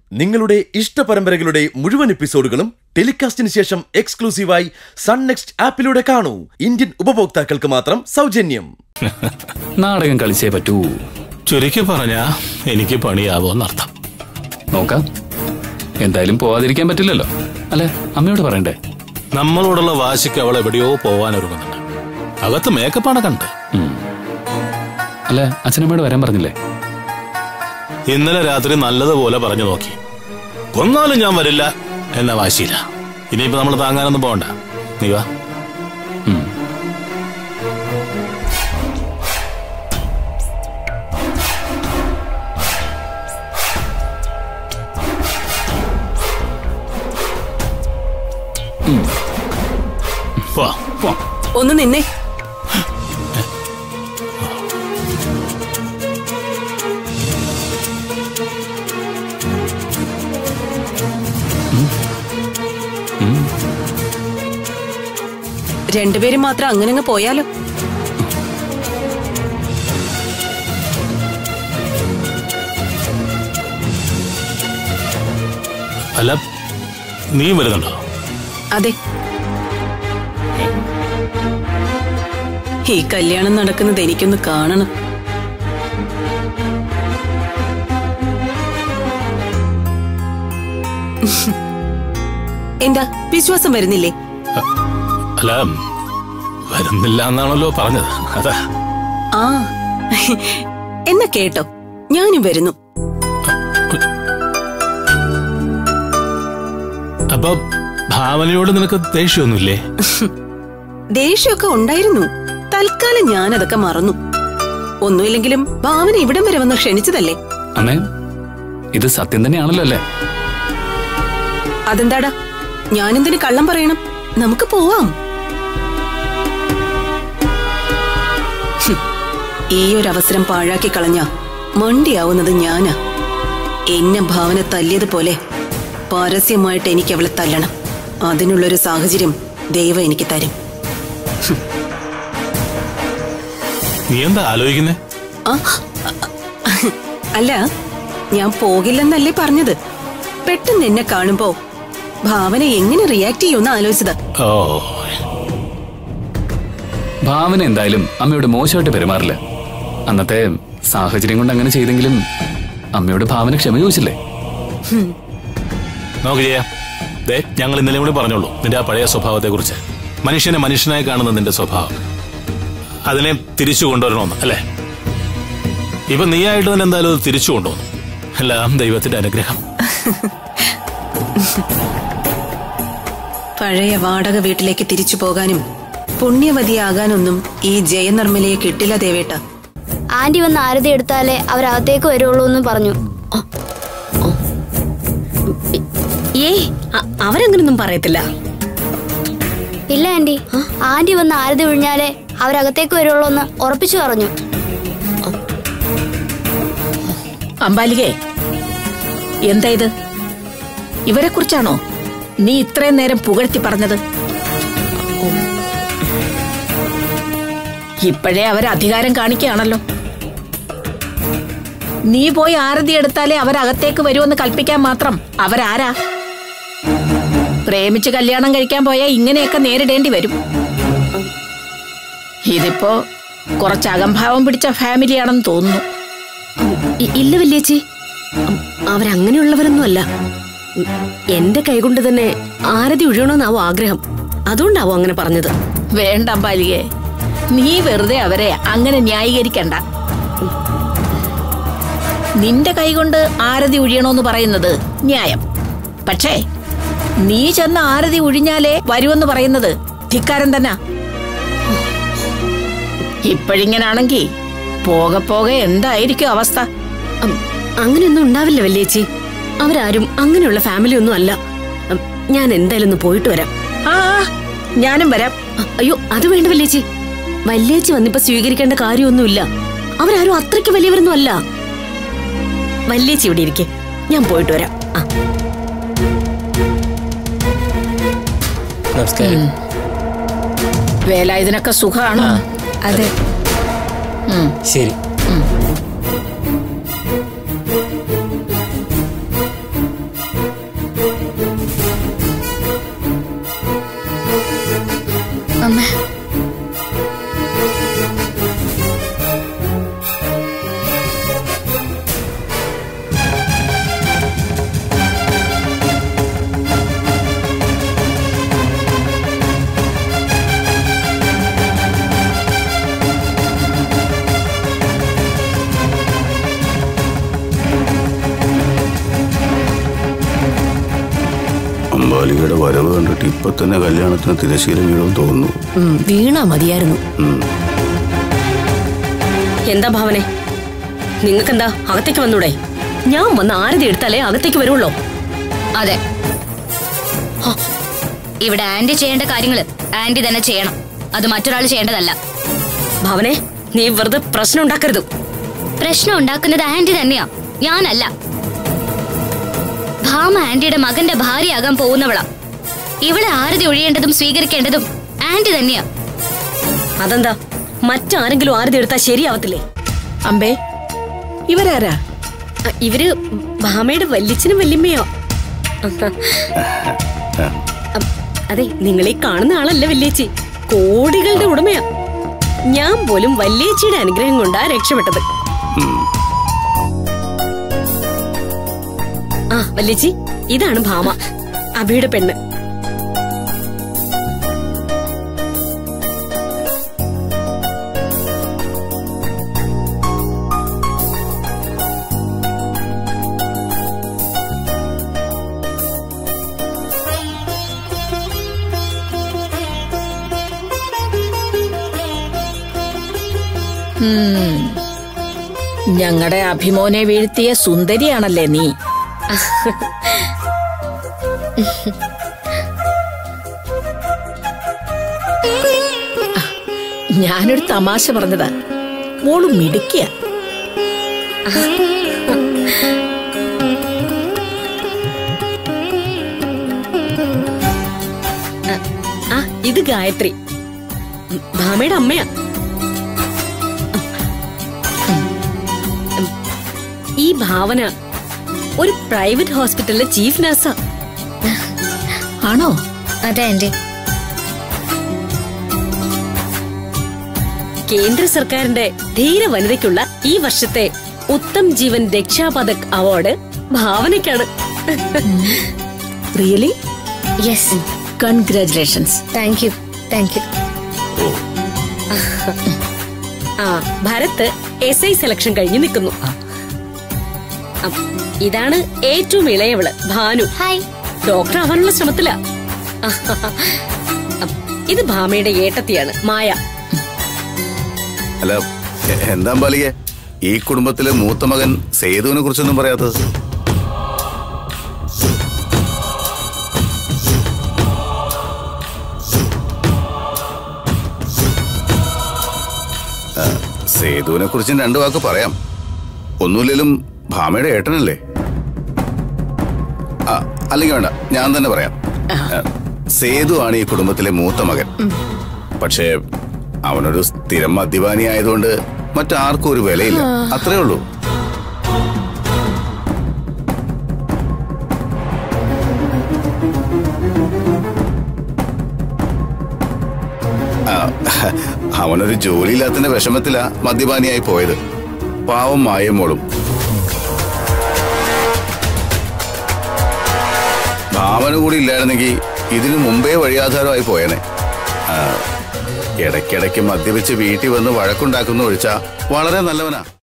നിങ്ങളുടെ ഇഷ്ട പരമ്പരകളുടെ മുഴുവൻ എപ്പിസോഡുകളും ടെലികാസ്റ്റിന് ശേഷം എക്സ്ക്ലൂസീവായി സൺ നെക്സ്റ്റ് ആപ്പിലൂടെ കാണൂ ഇന്ത്യൻ ഉപഭോക്താക്കൾക്ക് മാത്രം സൗജന്യം നാടകം കളിച്ചേ പറ്റൂ ചുരുക്കി പറഞ്ഞാ എനിക്ക് പണിയാവോന്നർത്ഥം നോക്കാം എന്തായാലും പോവാതിരിക്കാൻ പറ്റില്ലല്ലോ അല്ലെ അമ്മയോട് പറയണ്ടേ നമ്മളോടുള്ള വാശിക്ക് അവൾ എവിടെയോ പോവാനൊരുങ്ങുന്നുണ്ട് അകത്ത് മേക്കപ്പാണ് കണ്ട് ഉം. അല്ല അച്ഛനമ്മയോട് വരാൻ പറഞ്ഞില്ലേ ഇന്നലെ രാത്രി നല്ലതുപോലെ പറഞ്ഞു നോക്കി കൊന്നാലും ഞാൻ വരില്ല എന്ന വാശിയില്ല ഇനിയിപ്പോ നമ്മൾ താങ്ങാനൊന്നും പോകണ്ട നീ വാ ഉം. വാ പോ. ഒന്ന് നിന്നേ രണ്ടുപേരും മാത്രം അങ്ങനെ അങ്ങ് പോയാലോ അല്ല നീ വരുന്നുണ്ടോ അതെ ഈ കല്യാണം നടക്കുന്നത് എനിക്കൊന്ന് കാണണം എന്താ വിശ്വാസം വരുന്നില്ലേ അല്ല വരുന്നില്ല എന്നാണല്ലോ പറഞ്ഞത് അതാ ആ എന്നാ കേട്ടോ ഞാനും വരുന്നു അപ്പൊ ഭാവനയോട് നിനക്ക് ദേഷ്യമൊന്നുമില്ലേ ദേഷ്യമൊക്കെ ഉണ്ടായിരുന്നു തൽക്കാലം ഞാൻ അതൊക്കെ മറന്നു ഒന്നുമില്ലെങ്കിലും ഭാവന ഇവിടം വരെ വന്ന് ക്ഷണിച്ചതല്ലേ അമ്മേ ഇത് സത്യം തന്നെയാണല്ലോ അല്ലേ അതെന്താടാ ഞാനെന്തിന് കള്ളം പറയണം നമുക്ക് പോവാം ഹും, ഈ ഒരു അവസരം പാഴാക്കി കളഞ്ഞ മണ്ടിയാവുന്നത് ഞാനാ എന്നെ ഭാവന തല്ലിയതുപോലെ പരസ്യമായിട്ട് എനിക്ക് അവളെ തല്ലണം അതിനുള്ളൊരു സാഹചര്യം ദൈവം എനിക്ക് തരും നീ എന്താ ആലോചിക്കുന്നേ ആ, അല്ല ഞാൻ പോകില്ലെന്നല്ലേ പറഞ്ഞത് പെട്ടെന്ന് എന്നെ കാണുമ്പോ ഭാവന എങ്ങനെ റിയാക്ട് ചെയ്യുമെന്ന് ആലോചിച്ചതാ ഓ ഭാവന എന്തായാലും അമ്മയോട് മോശമായിട്ട് പെരുമാറില്ല അന്നത്തെ സാഹചര്യം കൊണ്ട് അങ്ങനെ ചെയ്തെങ്കിലും അമ്മയോട് ഭാവന ക്ഷമ ചോദിച്ചില്ലേ നോക്ക് ചെയ്യാം ദേ ഞങ്ങൾ ഇന്നലെ കൂടി പറഞ്ഞോളൂ നിന്റെ ആ പഴയ സ്വഭാവത്തെ കുറിച്ച് മനുഷ്യനെ മനുഷ്യനായി കാണുന്ന നിന്റെ സ്വഭാവം അതിനെ തിരിച്ചു കൊണ്ടുവരണമെന്ന് അല്ലേ ഇപ്പൊ നീയായിട്ട് തന്നെ എന്തായാലും അത് തിരിച്ചു കൊണ്ടുവന്നു എല്ലാം ദൈവത്തിന്റെ അനുഗ്രഹം പഴയ വാടക വീട്ടിലേക്ക് തിരിച്ചു പോകാനും പുണ്യവതിയാകാനൊന്നും ഈ ജയനിർമ്മലയെ കിട്ടില്ല ദേവേട്ട ആന്റി വന്ന് ആരതി എടുത്താലേ അവരകത്തേക്ക് വരുള്ളൂ എന്ന് പറഞ്ഞു ഏയ് അ- അവരങ്ങനൊന്നും പറയത്തില്ല ഇല്ല ആന്റി ആന്റി വന്ന് ആരതി ഒഴിഞ്ഞാലേ അവരകത്തേക്ക് വരുള്ളൂ എന്ന് ഉറപ്പിച്ചു പറഞ്ഞു അമ്പാലികേ എന്താ ഇത് ഇവരെ കുറിച്ചാണോ നീ ഇത്രയും നേരം പുകഴ്ത്തി പറഞ്ഞത് ഇപ്പോഴേ അവർ അധികാരം കാണിക്കുകയാണല്ലോ നീ പോയി ആരതി എടുത്താലേ അവരകത്തേക്ക് വരുമെന്ന് കൽപ്പിക്കാൻ മാത്രം അവരാരാ പ്രേമിച്ച് കല്യാണം കഴിക്കാൻ പോയാൽ ഇങ്ങനെയൊക്കെ നേരിടേണ്ടി വരും ഇതിപ്പോ കുറച്ച് അകംഭാവം പിടിച്ച ഫാമിലിയാണെന്ന് തോന്നുന്നു ഇ- ഇല്ല വല്യേച്ചി ഉം, അവരങ്ങനെയുള്ളവരൊന്നും അല്ല ഉം, എന്റെ കൈകൊണ്ട് തന്നെ ആരതി ഒഴിയണമെന്നാവും ആഗ്രഹം അതുകൊണ്ടാവും അങ്ങനെ പറഞ്ഞത് വേണ്ട ബാലികെ നീ വെറുതെ അവരെ അങ്ങനെ ന്യായീകരിക്കണ്ട നിന്റെ കൈകൊണ്ട് ആരതി ഒഴിയണോന്ന് പറയുന്നത് ന്യായം പക്ഷേ നീ ചെന്ന് ആരതി ഒഴിഞ്ഞാലേ വരുമെന്ന് പറയുന്നത് ധിക്കാരം തന്നെ ഇപ്പോഴിങ്ങനാണെങ്കി പോകെ പോകെ എന്തായിരിക്കും അവസ്ഥ ഉം, അങ്ങനെയൊന്നും ഉണ്ടാവില്ല വല്യേച്ചി അവരാരും അങ്ങനെയുള്ള ഫാമിലി ഒന്നും അല്ല ഉം, ഞാൻ എന്തായാലും ഒന്ന് പോയിട്ട് വരാം ആ ആ, ഞാനും വരാം അ- അയ്യോ അത് വേണ്ട വല്യേച്ചി വല്യേച്ചി വന്നിപ്പോ സ്വീകരിക്കേണ്ട കാര്യമൊന്നുമില്ല അവരാരും അത്രയ്ക്ക് വലിയവരൊന്നും അല്ല വല്യേച്ചി ഇവിടെ ഇരിക്കെ ഞാൻ പോയിട്ട് വരാം ആ നമസ്കാരം വേല ഇതിനൊക്കെ സുഖമാണോ അതെ ശരി ജാനകിയുടെ വരവ് കണ്ടിട്ട് ഇപ്പൊ തന്നെ കല്യാണത്തിന് തിരശീല വീഴും തോന്നുന്നു ഉം, വീണാ മതിയായിരുന്നു എന്താ ഭാവനെ നിങ്ങൾക്കെന്താ അകത്തേക്ക് വന്നൂടെ ഞാൻ വന്ന് ആരതി എടുത്താലേ അകത്തേക്ക് വരുള്ളൂ അതെ ഹോ, ഇവിടെ ആന്റി ചെയ്യേണ്ട കാര്യങ്ങള് ആന്റി തന്നെ ചെയ്യണം അത് മറ്റൊരാൾ ചെയ്യേണ്ടതല്ല ഭാവനെ നീ വെറുതെ പ്രശ്നം ഉണ്ടാക്കരുത് പ്രശ്നം ഉണ്ടാക്കുന്നത് ആന്റി തന്നെയാ ഞാനല്ല ഭാമ ആന്റിയുടെ മകന്റെ ഭാര്യയാകാൻ പോകുന്നവളാ ഇവിടെ ആരതി ഒഴിയേണ്ടതും സ്വീകരിക്കേണ്ടതും ആന്റി തന്നെയാ അതെന്താ മറ്റാരെങ്കിലും ആരതി എടുത്താൽ ശരിയാവത്തില്ലേ അമ്പേ ഇവരാരാ അ, ഇവര് ഭാമയുടെ വല്യച്ഛനും വല്യമ്മയോ അ, അതെ നിങ്ങളീ കാണുന്ന ആളല്ല വല്യേച്ചി കോടികളുടെ ഉടമയാ ഞാൻ പോലും വല്യേച്ചിയുടെ അനുഗ്രഹം കൊണ്ടാ രക്ഷപ്പെട്ടത് ആ വല്യേച്ചി ഇതാണ് ഭാമ അഭിയുടെ പെണ്ണ് ഞങ്ങളുടെ അഭിമോനെ വീഴ്ത്തിയ സുന്ദരിയാണല്ലേ നീ ഞാനൊരു തമാശ പറഞ്ഞതാ മോള് മിടുക്കിയ ആ ഇത് ഗായത്രി ഉം, ഭാമയുടെ അമ്മയാ ഉം, ഈ ഭാവന ഒരു പ്രൈവറ്റ് ഹോസ്പിറ്റലിലെ ചീഫ് നഴ്സാ ആണോ അതെ ആന്റി കേന്ദ്ര സർക്കാരിന്റെ ധീര വനിതയ്ക്കുള്ള ഈ വർഷത്തെ ഉത്തം ജീവൻ രക്ഷാപതക് അവാർഡ് ഭാവനയ്ക്കാണ് really yes congratulations thank you thank you ആ ഭരത് എസ് ഐ സെലക്ഷൻ കഴിഞ്ഞ് നിൽക്കുന്നു അം, ഇതാണ് ഏറ്റവും ഇളയവള് ഭാനു ഹായ് ഡോക്ടർ ആവാനുള്ള ശ്രമത്തില ഇത് ഭാമയുടെ ഏട്ടത്തിയാണ് മായ അല്ല എ- എന്താ ബാലികെ ഈ കുടുംബത്തിലെ മൂത്ത മകൻ സേതുവിനെ കുറിച്ചൊന്നും പറയാത്തത് ആ, സേതുവിനെ കുറിച്ചും രണ്ടു വാക്ക് പറയാം ഒന്നുമില്ലേലും ഭാമയുടെ ഏട്ടനല്ലേ ആ, അല്ലെങ്കിൽ വേണ്ട ഞാൻ തന്നെ പറയാം ആ, സേതു ആണ് ഈ കുടുംബത്തിലെ മൂത്ത മകൻ പക്ഷേ അവനൊരു സ്ഥിരം മദ്യപാനി ആയതുകൊണ്ട് മറ്റാർക്കും ഒരു വിലയില്ല അത്രേ ഉള്ളൂ ആ, അവനൊരു ജോലിയില്ലാത്തതിന്റെ വിഷമത്തിലാ മദ്യപാനിയായി പോയത് പാവം മായമോളും ഭാവന കൂടി ഇല്ലായിരുന്നെങ്കിൽ ഇതിനു മുമ്പേ വഴിയാധാരമായി പോയേനെ ആ, ഇടയ്ക്കിടയ്ക്ക് മദ്യപിച്ച് വീട്ടിൽ വന്ന് വഴക്കുണ്ടാക്കുന്ന ഒഴിച്ചാ വളരെ നല്ലവനാ